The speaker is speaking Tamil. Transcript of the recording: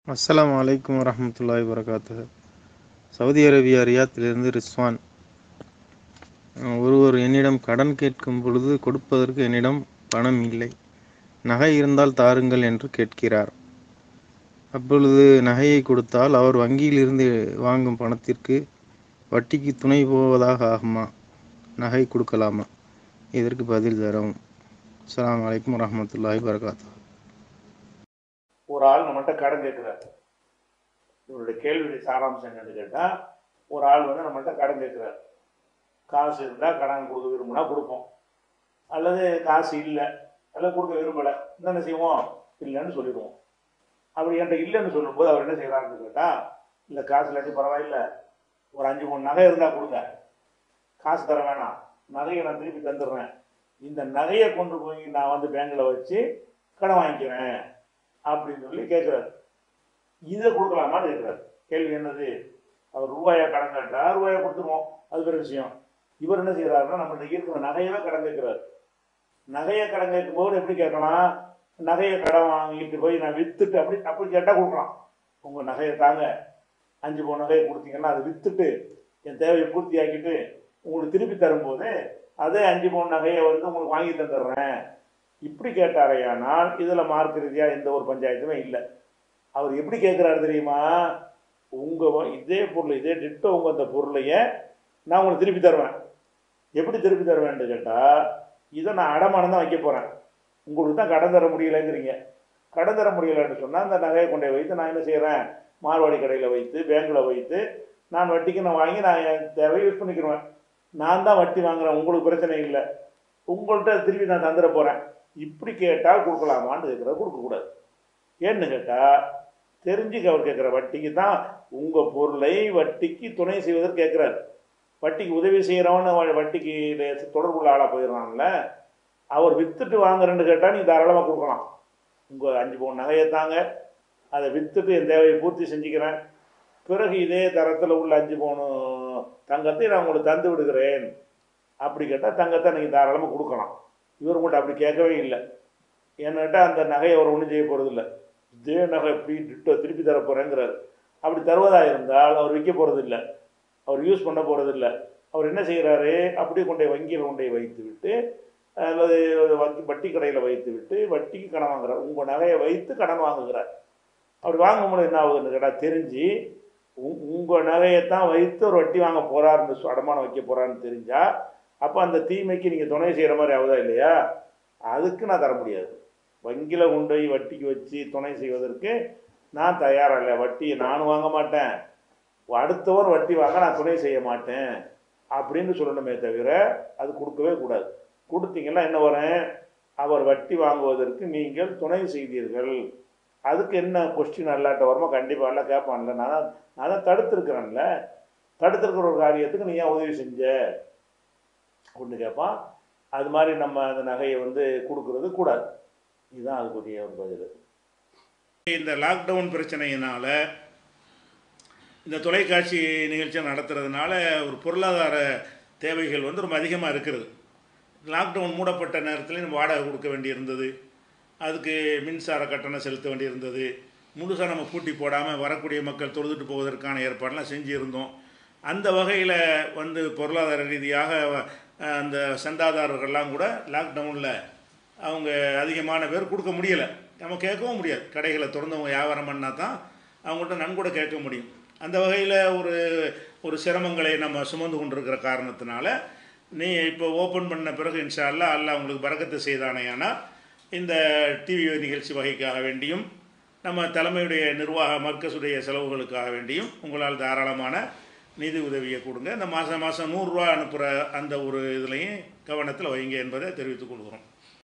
அஸ்ஸலாமு அலைக்கும் வரஹ்மத்துல்லாஹி வரகாத்துஹு சவுதி அரேபியா ரியாத்திலிருந்து ரிஸ்வான் அஹ் ஒருவர் என்னிடம் கடன் கேட்கும் பொழுது கொடுப்பதற்கு என்னிடம் பணம் இல்லை நகை இருந்தால் தாருங்கள் என்று கேட்கிறார் அப்பொழுது நகையை கொடுத்தால் அவர் வங்கியில் இருந்து வாங்கும் பணத்திற்கு வட்டிக்கு துணை போவதாக ஆகுமா நகை கொடுக்கலாமா இதற்கு பதில் தரவும் அஸ்ஸலாமு அலைக்கும் வரஹ்மத்துல்லாஹி வரகாத்துஹு ஒரு ஆள் நம்மகிட்ட கடன் கேட்குறாரு இவருடைய கேள்வியுடைய சாராம்சம் என்னன்னு கேட்டால் ஒரு ஆள் வந்து நம்மகிட்ட கடன் கேட்குறாரு காசு இருந்தால் கடன் கொடுக்க விரும்பினா கொடுப்போம் அல்லது காசு இல்லை அல்லது கொடுக்க விரும்பலை என்ன செய்வோம் இல்லைன்னு சொல்லிடுவோம் அப்படி என்கிட்ட இல்லைன்னு சொல்லும்போது அவர் என்ன செய்கிறாருன்னு கேட்டால் இல்லை காசு இல்லாட்டி பரவாயில்ல ஒரு அஞ்சு மூணு நகை இருந்தால் கொடுங்க காசு தர வேணாம் நகையை நான் திருப்பி தந்துடுறேன் இந்த நகையை கொண்டு போய் நான் வந்து பேங்கில் வச்சு கடன் வாங்கிக்கிறேன் அப்படின்னு சொல்லி கேட்குறாரு இதை கொடுக்கலாமான்னு கேட்குறாரு கேள்வி என்னது அவர் ரூபாயை கடன் கேட்டா ரூபாயை கொடுத்துருவோம் அது வேறு விஷயம் இவர் என்ன செய்கிறாருன்னா நம்மள்ட்ட இருக்கிற நகையவே கடன் கேட்குறாரு நகையை கடன் கேட்கும் போது எப்படி கேட்கலாம் நகையை கடன் வாங்கிட்டு போய் நான் விற்றுட்டு அப்படி அப்படி கேட்டால் கொடுக்கலாம் உங்கள் நகையை தாங்க அஞ்சு பவுன் நகையை கொடுத்தீங்கன்னா அதை விற்றுட்டு என் தேவையை பூர்த்தி ஆக்கிட்டு உங்களுக்கு திருப்பி தரும்போது அதே அஞ்சு பவுன் நகையை வந்து உங்களுக்கு வாங்கி தந்துடுறேன் இப்படி கேட்டாரையானால் இதில் மார்க் ரீதியாக எந்த ஒரு பஞ்சாயத்துமே இல்லை அவர் எப்படி கேட்குறாரு தெரியுமா உங்கள் இதே பொருள் இதே டிட்டோ உங்கள் அந்த பொருளையே நான் உங்களுக்கு திருப்பி தருவேன் எப்படி திருப்பி தருவேன்னு கேட்டால் இதை நான் அடமானம் தான் வைக்க போகிறேன் உங்களுக்கு தான் கடன் தர முடியலைங்கிறீங்க கடன் தர முடியலைன்னு சொன்னால் அந்த நகையை கொண்டு போய் வைத்து நான் என்ன செய்கிறேன் மார்வாடி கடையில் வைத்து பேங்கில் வைத்து நான் வட்டிக்கு நான் வாங்கி நான் என் தேவை யூஸ் பண்ணிக்கிடுவேன் நான் தான் வட்டி வாங்குறேன் உங்களுக்கு பிரச்சனை இல்லை உங்கள்கிட்ட திருப்பி நான் தந்துட போகிறேன் இப்படி கேட்டால் கொடுக்கலாமான்னு கேட்குற கொடுக்கக்கூடாது ஏன்னு கேட்டால் தெரிஞ்சுக்க அவர் கேட்குற வட்டிக்கு தான் உங்கள் பொருளை வட்டிக்கு துணை செய்வதற்கு கேட்குறாரு வட்டிக்கு உதவி செய்கிறவன்னு வட்டிக்கு தொடர்புள்ள ஆளாக போயிடுறான்ல அவர் விற்றுட்டு வாங்குறேன்னு கேட்டால் நீ தாராளமாக கொடுக்கலாம் உங்கள் அஞ்சு பவுன் நகையை தாங்க அதை விற்றுட்டு என் தேவையை பூர்த்தி செஞ்சுக்கிறேன் பிறகு இதே தரத்தில் உள்ள அஞ்சு பவுன் தங்கத்தை நான் உங்களுக்கு தந்து விடுகிறேன் அப்படி கேட்டால் தங்கத்தை நீங்கள் தாராளமாக கொடுக்கலாம் இவர் உங்கள்கிட்ட அப்படி கேட்கவே இல்லை ஏன்னாட்டா அந்த நகையை அவர் ஒன்றும் செய்ய போகிறதில்ல இதே நகை எப்படி டிட்டோ திருப்பி தர போகிறேங்கிறார் அப்படி தருவதாக இருந்தால் அவர் விற்க போகிறதில்ல அவர் யூஸ் பண்ண போகிறதில்ல அவர் என்ன செய்கிறாரு அப்படியே கொண்டே வங்கியில் கொண்டே வைத்து விட்டு அல்லது வங்கி வட்டி கடையில் வைத்து விட்டு வட்டிக்கு கடன் வாங்குறார் உங்கள் நகையை வைத்து கடன் வாங்குகிறார் அப்படி வாங்கும்போது என்ன ஆகுதுன்னு கேட்டால் தெரிஞ்சு உங்கள் நகையை தான் வைத்து ஒரு வட்டி வாங்க போகிறாருன்னு அடமானம் வைக்க போகிறாருன்னு தெரிஞ்சால் அப்போ அந்த தீமைக்கு நீங்கள் துணை செய்கிற மாதிரி ஆகுதா இல்லையா அதுக்கு நான் தர முடியாது வங்கியில் கொண்டு போய் வட்டிக்கு வச்சு துணை செய்வதற்கு நான் தயாராக இல்லை வட்டியை நானும் வாங்க மாட்டேன் அடுத்தவர் வட்டி வாங்க நான் துணை செய்ய மாட்டேன் அப்படின்னு சொல்லணுமே தவிர அது கொடுக்கவே கூடாது கொடுத்தீங்கன்னா என்ன வரும் அவர் வட்டி வாங்குவதற்கு நீங்கள் துணை செய்தீர்கள் அதுக்கு என்ன கொஸ்டின் அல்லாட்ட வருமோ கண்டிப்பாக எல்லாம் கேட்பான்ல நான் தான் நான் தான் தடுத்துருக்குறேன்ல தடுத்துருக்கிற ஒரு காரியத்துக்கு நீ ஏன் உதவி செஞ்ச அப்படின்னு கேட்பான் அது மாதிரி நம்ம அந்த நகையை வந்து கொடுக்கறது கூடாது இதுதான் அதுக்குரிய ஒரு பதில் இந்த லாக்டவுன் பிரச்சனையினால் இந்த தொலைக்காட்சி நிகழ்ச்சியை நடத்துறதுனால ஒரு பொருளாதார தேவைகள் வந்து ரொம்ப அதிகமாக இருக்கிறது லாக்டவுன் மூடப்பட்ட நேரத்தில் நம்ம வாடகை கொடுக்க வேண்டியிருந்தது அதுக்கு மின்சார கட்டணம் செலுத்த வேண்டியிருந்தது முழுசாக நம்ம பூட்டி போடாமல் வரக்கூடிய மக்கள் தொழுதுட்டு போவதற்கான ஏற்பாடெல்லாம் செஞ்சுருந்தோம் அந்த வகையில் வந்து பொருளாதார ரீதியாக அந்த சந்தாதாரர்கள்லாம் கூட லாக்டவுனில் அவங்க அதிகமான பேர் கொடுக்க முடியலை நம்ம கேட்கவும் முடியாது கடைகளை திறந்தவங்க வியாபாரம் பண்ணால் தான் அவங்கள்ட்ட நன்கூட கேட்க முடியும் அந்த வகையில் ஒரு ஒரு சிரமங்களை நம்ம சுமந்து கொண்டிருக்கிற காரணத்தினால நீ இப்போ ஓப்பன் பண்ண பிறகு இன்ஷா அல்லா அல்லா உங்களுக்கு பறக்கத்தை செய்தானேயானா இந்த டிவி நிகழ்ச்சி வகைக்காக வேண்டியும் நம்ம தலைமையுடைய நிர்வாக மர்க்கசுடைய செலவுகளுக்காக வேண்டியும் உங்களால் தாராளமான நிதி உதவியை கொடுங்க இந்த மாதம் மாதம் நூறுரூவா அனுப்புகிற அந்த ஒரு இதுலையும் கவனத்தில் வைங்க என்பதை தெரிவித்துக் கொள்கிறோம்